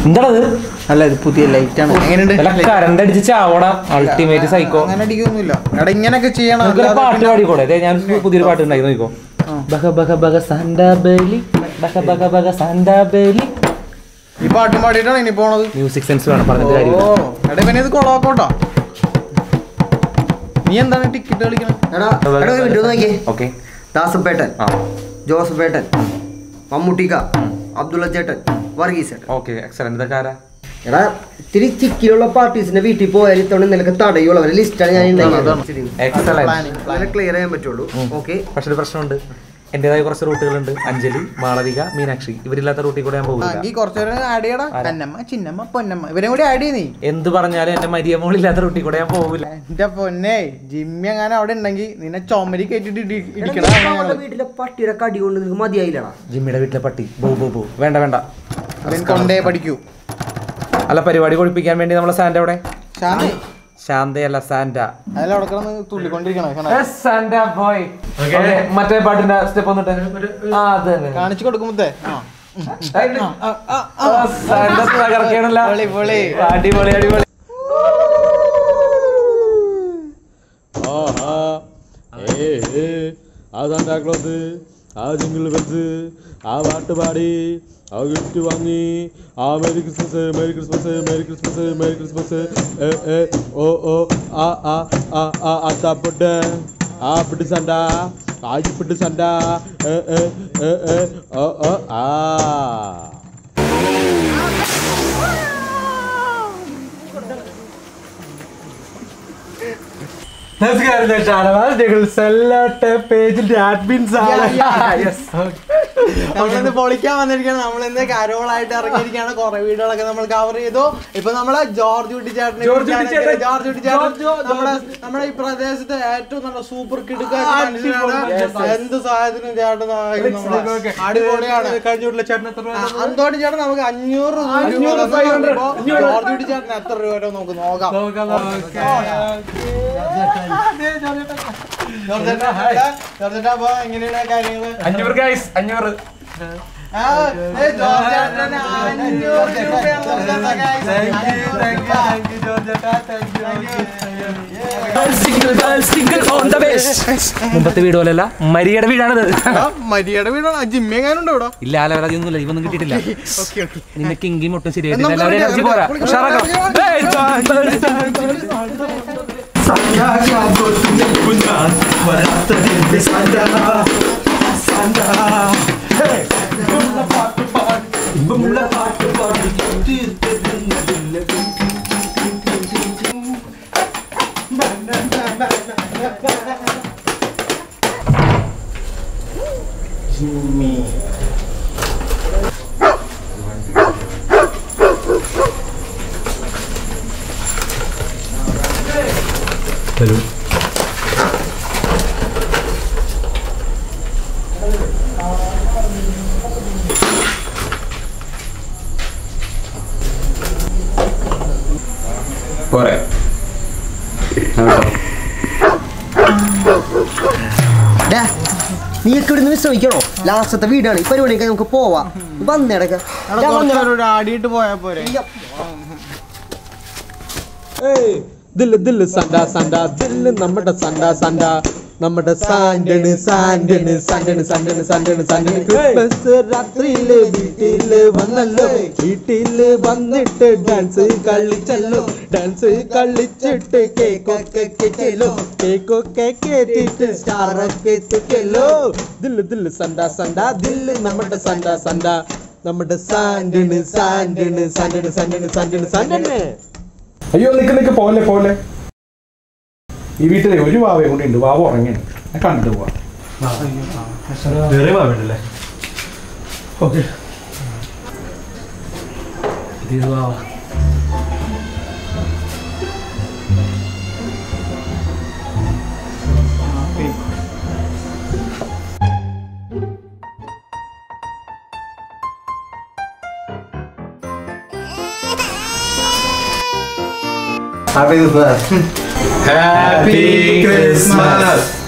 എന്താണത് അല്ല ഇത് പുതിയ ലൈറ്റ് ആണ് എങ്ങനെയുണ്ട് അല്ല കറണ്ട് അടിച്ച് ചാവട അൾട്ടിമേറ്റ് സൈക്കോ അങ്ങനെ അടിക്കൊന്നുമില്ല എടാ ഇങ്ങനെയൊക്കെ ചെയ്യണം നമുക്കൊരു അല്ലാതെ പാട്ട് പിന്നെ- പാടിക്കോടെ ദേ ഞാൻ പുതിയൊരു പാട്ട് ഉണ്ടായി നോക്കോ ബഹ ബഹ ബഹ സാന്റാ ബേലി ബഹ ബഹ ബഹ സാന്റാ ബേലി ഈ പാട്ടും പാടിയിട്ടാണ് ഇനി പോണത് മ്യൂസിക് സെൻസ് വേണം പറഞ്ഞിട്ട് ഓ കാര്യമില്ല എടാ പിന്നെ ഇത് കൊളാക്കോട്ടോ നീ എന്താണ് ടിക്കറ്റ് കളിക്കണം എടാ എടാ ഒരു മിനിറ്റ് നോക്കിയേ ഓക്കെ ദാസപ്പേട്ടൻ ആ ജോസഫേട്ടൻ മമ്മൂട്ടിക്ക അബ്ദുള്ള ചേട്ടൻ വർഗീസ് ചേട്ടൻ ഓക്കെ എക്സലന്റ് ഇതൊക്കെ ആരാ എടാ ഇത്തിരി ചിക്കിലുള്ള പാർട്ടീസിന്റെ വീട്ടിൽ പോയാൽ ഇത്തവണ നിനക്ക് തടയുള്ളൂ അവരുടെ ലിസ്റ്റാണ് ഞാൻ എക്സലന്റ് അങ്ങനെ ക്ലിയർ ചെയ്യാൻ പറ്റുള്ളൂ ഓക്കെ പക്ഷെ ഒരു പ്രശ്നമുണ്ട് എന്റേതായ കുറച്ച് റൂട്ടുകളുണ്ട് അഞ്ജലി മാളവിക മീനാക്ഷി ഇവരില്ലാത്ത റൂട്ടിൽ കൂടെ ഞാൻ പോകില്ല ഈ കുറച്ചു നേരം ആഡ് ചെയ്യടാ കന്നമ്മ ചിന്നമ്മ പൊന്നമ്മ ഇവരെ കൂടി ആഡ് ചെയ്യ് നീ എന്ത് പറഞ്ഞാലും എന്റെ മരിയ മോളില്ലാത്ത റൂട്ടിൽ കൂടെ ഞാൻ പോകില്ല എന്റെ പൊന്നെ ജിമ്മി അങ്ങനെ അവിടെ ഉണ്ടെങ്കിൽ നിന്നെ ചുമരി കയറ്റിട്ട് ഇടി- ഇടിക്കണം വീട്ടിലെ പട്ടിയുടെ കടി കൊണ്ട് നിനക്ക് മതിയായില്ലടാ ജിമ്മിയുടെ വീട്ടിലെ പട്ടി ബോ ബോ ബോ വേണ്ട വേണ്ട അവൻ കൊണ്ടേ പഠിക്കൂ അല്ല പരിപാടി കൊഴിപ്പിക്കാൻ വേണ്ടി നമ്മളെ സാന്റ അവിടെ ശാന്തി ശാന്തയല്ല സാന്റ അതിൽ അവിടെ കിടന്ന് തുള്ളിക്കൊണ്ടിരിക്കണം സാന്റ ബോയ് മറ്റേ പാട്ടിന്റെ സ്റ്റെപ്പ് വന്നിട്ട് ആ അത് തന്നെ കാണിച്ചു കൊടുക്കുമ്പത്തേ സാന്റ തകർക്കണല്ല പൊളി, പൊളി. അടിപൊളി അടിപൊളി ആഹാ ഏ ഏ ആ സാന്റാക്ലോസ് ആ ജിങ്കിൾ ബെൽസ് ആ പാട്ട് പാടി ആ ഗിഫ്റ്റ് വാങ്ങി ആ merry Christmas merry Christmas merry Christmas merry Christmas ഏ ഏ ഓ ഓ ആ ആ ആ ആ അത്താപ്പൊട്ട് ആ പിട്ട് സണ്ട ആജിപ്പിട്ട് സണ്ട ഏ ഏ ഏ ഏ ഓ ഓ ആ നമസ്കാരം ഞാൻ ഷാനവാസ് ഞങ്ങൾ സെല്ലാട്ട പേജിന്റെ അഡ്മിൻസ് ആണ് യെസ് നമ്മളിന്ന് പൊളിക്കാൻ വന്നിരിക്കുകയാണ് നമ്മളിന്ന് കരോളായിട്ട് ഇറങ്ങിയിരിക്കുകയാണ് കുറെ വീഡിയോകളൊക്കെ നമ്മൾ കവർ ചെയ്തു ഇപ്പൊ നമ്മളെ ജോർജ് കുട്ടി ചേട്ടനെ ജോർജ് കുട്ടി കുറിച്ചാണ് ചേട്ടൻ. ജോർജ് കുട്ടി ജോർജ്, ചേട്ടൻ ജോർജ്. നമ്മുടെ നമ്മുടെ ഈ പ്രദേശത്തെ ഏറ്റവും നല്ല സൂപ്പർ കിടുക്ക അടിപൊളി. മനുഷ്യനാണ് Yes, yes. എന്ത് സഹായത്തിനും ചേട്ടൻ സഹായിക്കും നമ്മളെ. അടിപൊളിയാണ് കഴിഞ്ഞ വീട്ടിലെ ചേട്ടൻ എത്ര രൂപ ആ, അന്തോണി ചേട്ടൻ നമുക്ക് അഞ്ഞൂറ് രൂപ അഞ്ഞൂറ്, തന്നു. 500. ഇപ്പൊ ജോർജ് കുട്ടി ചേട്ടൻ എത്ര രൂപ വരെ നമുക്ക് നോക്കാം ജോർജ് ചേട്ടാ, ജോർജ് ചേട്ടാ, അപ്പൊ എങ്ങനെയാണ് കാര്യങ്ങള് അഞ്ഞൂറ് ഗൈസ് അഞ്ഞൂറ് ആ, ഏ, ജോർജ് ചേട്ടന് അഞ്ഞൂറ് രൂപയാണ് കൊടുത്തത്, guys. അഞ്ഞൂറ് രൂപ. മുമ്പത്തെ വീട് പോലെയല്ല മരിയുടെ വീടാണിത് ആ, മരിയുടെ വീടാണ് ജിമ്മി എങ്ങാനുണ്ടോ ഇവിടെ ഇല്ല അലവരാതിയൊന്നുമില്ല ഇവൊന്നും കിട്ടിയിട്ടില്ല ഓക്കെ ഓക്കെ നിന്നെ കിങ്കിയും ഒട്ടും നമുക്ക് ശരിയായിട്ടില്ല എല്ലാവരും വിളിക്കാം, എനർജി പോരാ വിളിക്കാം, ഉഷാറാക്കാം വിളിക്കാം. പോരെ ഡാ, നീയൊക്കെ ഇവിടുന്ന് വിശ്രമിക്കണോ ലാസ്റ്റത്തെ വീടാണ് ഈ പരിപാടിയൊക്കെ നമുക്ക് പോവാം വന്നേടക്ക അവിടെ കുറച്ച് നേരം ഇവിടെ ആടിയിട്ട് പോയാ പോരെ ഏയ് ദില്ല് ദില്ല് സണ്ട സണ്ട ദില്ല് നമ്മുടെ സണ്ട സണ്ട നമ്മുടെ സാൻഡണ് സാൻഡണ് സാൻഡണ് സാൻഡണ് സാൻഡണ് സാൻഡണ് ക്രിസ്മസ് രാത്രിയില് വീട്ടില് വന്നല്ലോ വീട്ടില് വന്നിട്ട് ഡാൻസ് കളിച്ചല്ലോ ഡാൻസ് കളിച്ചിട്ട് കേക്കൊക്കെ കേറ്റല്ലോ കേക്കൊക്കെ കേട്ടിട്ട് സ്റ്റാറൊക്കെ തുക്കല്ലോ ദില്ല് ദില്ല് സണ്ട സണ്ട ദില്ല് നമ്മുടെ സണ്ട സണ്ട നമ്മുടെ സാൻഡണ് സാൻഡണ് സാൻഡണ് സാൻഡണ് സാൻഡണ് സാൻഡണ് അയ്യോ നിക്ക് നിക്ക് പോലെ പോലെ ഈ വീട്ടിലെ ഒരു വാവയും കൂടി ഉണ്ട് വാവ ഉറങ്ങിയാണ് ഞാൻ കണ്ടിട്ട് പോവാം വേറെ വാവുണ്ടല്ലേ ഓക്കെ ഹാപ്പി ക്രിസ്മസ്